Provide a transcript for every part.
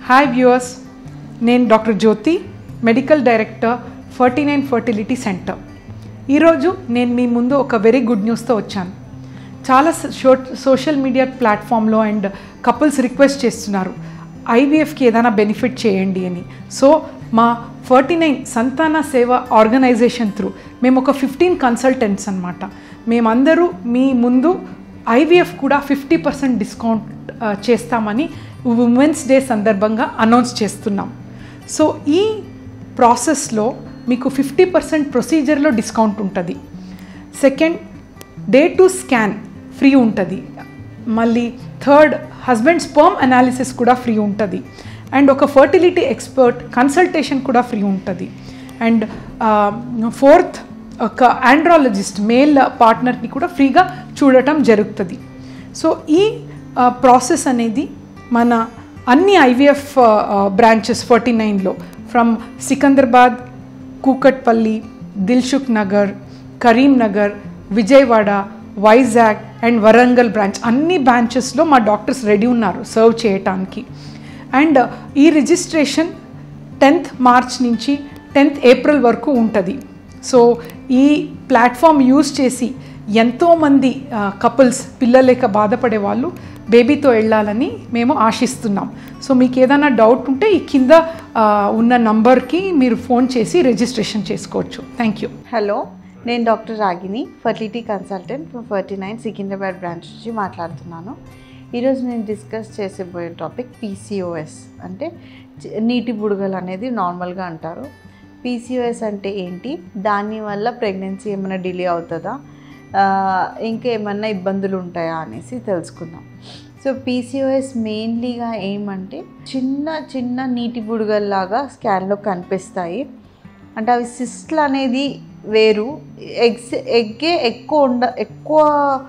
hi viewers నేను doctor Jyothi medical director forty nine fertility centre ఈరోజు నేను మీ ముందు ఒక వెరీ గుడ్ న్యూస్తో వచ్చాను చాలా షో సోషల్ మీడియా ప్లాట్ఫామ్లో అండ్ కపుల్స్ రిక్వెస్ట్ చేస్తున్నారు ఐవీఎఫ్కి ఏదైనా బెనిఫిట్ చేయండి అని సో మా ఫర్టీ నైన్ సంతాన సేవ ఆర్గనైజేషన్ త్రూ మేము ఒక ఫిఫ్టీన్ కన్సల్టెంట్స్ అనమాట మేమందరూ మీ ముందు ఐవీఎఫ్ కూడా ఫిఫ్టీ పర్సెంట్ డిస్కౌంట్ ఆ, చేస్తామని ఉమెన్స్ డే సందర్భంగా అనౌన్స్ చేస్తున్నాం సో ఈ ప్రాసెస్లో మీకు ఫిఫ్టీ పర్సెంట్ ప్రొసీజర్లో డిస్కౌంట్ ఉంటుంది second day two scan free ఉంటుంది మళ్ళీ థర్డ్ హస్బెండ్ స్పర్మ్ అనాలిసిస్ కూడా ఫ్రీ ఉంటుంది అండ్ ఒక ఫర్టిలిటీ ఎక్స్పర్ట్ కన్సల్టేషన్ కూడా ఫ్రీ ఉంటుంది అండ్ ఫోర్త్ ఒక ఆండ్రాలజిస్ట్ మేల్ పార్ట్నర్ని కూడా ఫ్రీగా చూడటం జరుగుతుంది సో ఈ ప్రాసెస్ అనేది మన అన్ని ఐవీఎఫ్ బ్రాంచెస్ ఫార్టీ నైన్లో from Secunderabad Kukatpally Dilsukh Nagar Karimnagar Vijayawada Vizag and Warangal branch అన్ని బ్రాంచెస్లో మా డాక్టర్స్ రెడీ ఉన్నారు సర్వ్ చేయటానికి అండ్ ఈ రిజిస్ట్రేషన్ టెన్త్ మార్చ్ నుంచి టెన్త్ ఏప్రిల్ వరకు ఉంటుంది సో ఈ ప్లాట్ఫామ్ యూజ్ చేసి ఎంతోమంది కపుల్స్ పిల్లలేక బాధపడే వాళ్ళు బేబీతో వెళ్ళాలని మేము ఆశిస్తున్నాం సో మీకు ఏదైనా డౌట్ ఉంటే ఈ కింద ఆ, ఉన్న నంబర్కి మీరు ఫోన్ చేసి రిజిస్ట్రేషన్ చేసుకోవచ్చు థ్యాంక్ యూ హలో నేను doctor Ragini fertility consultant for forty nine Secunderabad branch నుంచి మాట్లాడుతున్నాను ఈరోజు నేను డిస్కస్ చేసేబోయే టాపిక్ పీసీఓఎస్ అంటే చి- నీటి బుడగలు అనేది నార్మల్గా అంటారు పీసీఓఎస్ అంటే ఏంటి దానివల్ల ప్రెగ్నెన్సీ ఏమైనా డిలే అవుతుందా ఆ, ఇంకా ఏమన్నా ఇబ్బందులు ఉంటాయా అనేసి తెలుసుకుందాం సో పీసీఓఎస్ మెయిన్లీగా ఏమంటే చిన్న చిన్న నీటి బుడగల్లాగా స్కాన్లో కనిపిస్తాయి అంటే అవి సిస్ట్లు అనేది వేరు ఎగ్స్ ఎగ్గే ఎక్కువ ఉండ ఎక్కువ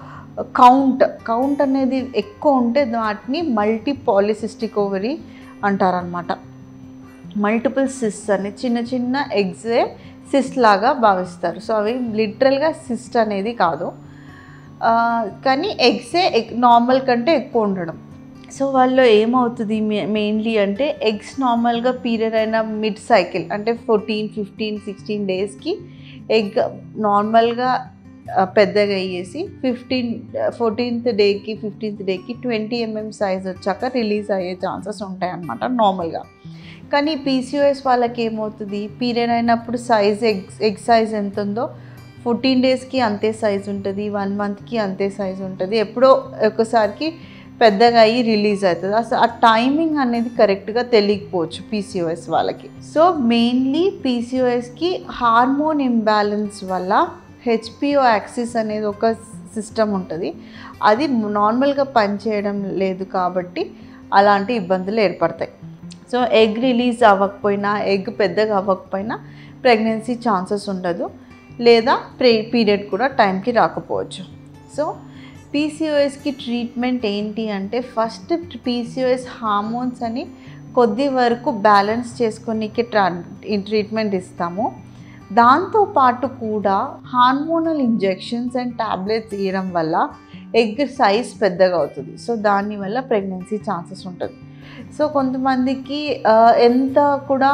కౌంట్ కౌంట్ అనేది ఎక్కువ ఉంటే వాటిని మల్టీ పాలిసిస్టిక్ ఓవరీ అంటారనమాట మల్టిపుల్ సిస్ట్ అని చిన్న చిన్న ఎగ్సే సిస్ట్ లాగా భావిస్తారు సో అవి లిటరల్గా సిస్ట్ అనేది కాదు ఆ, కానీ ఎగ్సే నార్మల్ కంటే ఎక్కువ ఉండడం సో వాళ్ళు ఏమవుతుంది మెయిన్లీ అంటే ఎగ్స్ నార్మల్గా పీరియడ్ అయిన మిడ్ సైకిల్ అంటే ఫోర్టీన్ ఫిఫ్టీన్ సిక్స్టీన్ డేస్కి ఎగ్ నార్మల్గా ఆ, పెద్దగా అయ్యేసి ఫిఫ్టీన్ ఫోర్టీన్త్ డేకి ఫిఫ్టీన్త్ డేకి ట్వంటీ ఎంఎం సైజ్ వచ్చాక రిలీజ్ అయ్యే ఛాన్సెస్ ఉంటాయన్నమాట నార్మల్గా కానీ పీసీఓఎస్ వాళ్ళకి ఏమవుతుంది పీరియడ్ అయినప్పుడు సైజ్ ఎగ్ ఎగ్ సైజ్ ఎంత ఉందో ఫోర్టీన్ డేస్కి అంతే సైజ్ ఉంటుంది వన్ మంత్కి అంతే సైజ్ ఉంటుంది ఎప్పుడో ఒకసారికి పెద్దగా అయ్యి రిలీజ్ అవుతుంది అసలు ఆ టైమింగ్ అనేది కరెక్ట్గా తెలియకపోవచ్చు పీసీఓఎస్ వాళ్ళకి సో మెయిన్లీ పీసీఓఎస్కి హార్మోన్ ఇంబ్యాలెన్స్ వల్ల హెచ్పిఓ యాక్సిస్ అనేది ఒక సిస్టమ్ ఉంటుంది అది నార్మల్గా పనిచేయడం లేదు కాబట్టి అలాంటి ఇబ్బందులు ఏర్పడతాయి సో ఎగ్ రిలీజ్ అవ్వకపోయినా ఎగ్ పెద్దగా అవ్వకపోయినా ప్రెగ్నెన్సీ ఛాన్సెస్ ఉండదు లేదా ప్రే పీరియడ్ కూడా టైంకి రాకపోవచ్చు సో పీసీఓఎస్కి ట్రీట్మెంట్ ఏంటి అంటే ఫస్ట్ పీసీఓఎస్ హార్మోన్స్ అని కొద్ది వరకు బ్యాలెన్స్ చేసుకొనికి ట్రా ట్రీట్మెంట్ ఇస్తాము దాంతో పాటు కూడా హార్మోనల్ ఇంజెక్షన్స్ అండ్ టాబ్లెట్స్ ఇవ్వడం వల్ల ఎగ్ సైజ్ పెద్దగా అవుతుంది సో దానివల్ల ప్రెగ్నెన్సీ ఛాన్సెస్ ఉంటుంది సో కొంతమందికి ఆ, ఎంత కూడా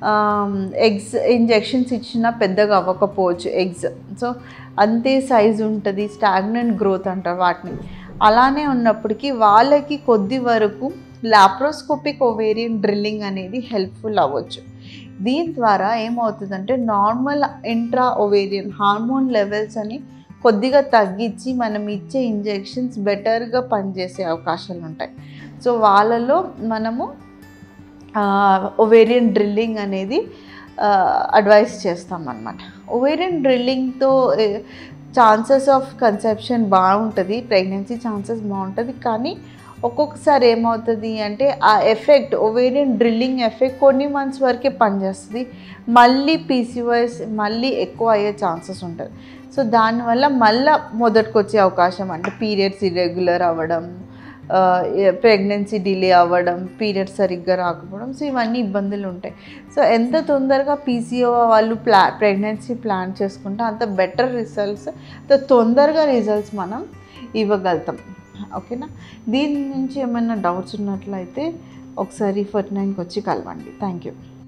ఎగ్స్ ఇంజెక్షన్స్ ఇచ్చినా పెద్దగా అవ్వకపోవచ్చు ఎగ్స్ సో అంతే సైజు ఉంటుంది స్టాగ్నెంట్ గ్రోత్ అంటారు వాటిని అలానే ఉన్నప్పటికీ వాళ్ళకి కొద్ది వరకు లాప్రోస్కోపిక్ ఓవేరియన్ డ్రిల్లింగ్ అనేది హెల్ప్ఫుల్ అవ్వచ్చు దీని ద్వారా ఏమవుతుందంటే normal intra ovarian hormone levels అని కొద్దిగా తగ్గించి మనం ఇచ్చే ఇంజెక్షన్స్ బెటర్గా పనిచేసే అవకాశాలు ఉంటాయి సో వాళ్ళలో మనము ఒవేరియన్ డ్రిల్లింగ్ అనేది అడ్వైస్ చేస్తాం అన్నమాట ఒవేరియన్ డ్రిల్లింగ్తో ఛాన్సెస్ ఆఫ్ కన్సెప్షన్ బాగుంటుంది ప్రెగ్నెన్సీ ఛాన్సెస్ బాగుంటుంది కానీ ఒక్కొక్కసారి ఏమవుతుంది అంటే ఆ ఎఫెక్ట్ ఒవేరియన్ డ్రిల్లింగ్ ఎఫెక్ట్ కొన్ని మంత్స్ వరకే పనిచేస్తుంది మళ్ళీ పీసీఓఎస్ మళ్ళీ ఎక్కువ అయ్యే ఛాన్సెస్ ఉంటుంది సో దానివల్ల మళ్ళీ మొదటికి వచ్చే అవకాశం అంటే పీరియడ్స్ ఇర్రెగ్యులర్ అవ్వడం ప్రెగ్నెన్సీ డిలే అవ్వడం పీరియడ్ సరిగ్గా రాకపోవడం సో ఇవన్నీ ఇబ్బందులు ఉంటాయి సో ఎంత తొందరగా పీసీఓ వాళ్ళు ప్లా ప్రెగ్నెన్సీ ప్లాన్ చేసుకుంటే అంత బెటర్ రిజల్ట్స్ అంత తొందరగా రిజల్ట్స్ మనం ఇవ్వగలుగుతాం ఓకేనా దీని నుంచి ఏమైనా డౌట్స్ ఉన్నట్లయితే ఒకసారి ఫర్టీ నైన్కి వచ్చి కలవండి థ్యాంక్ యూ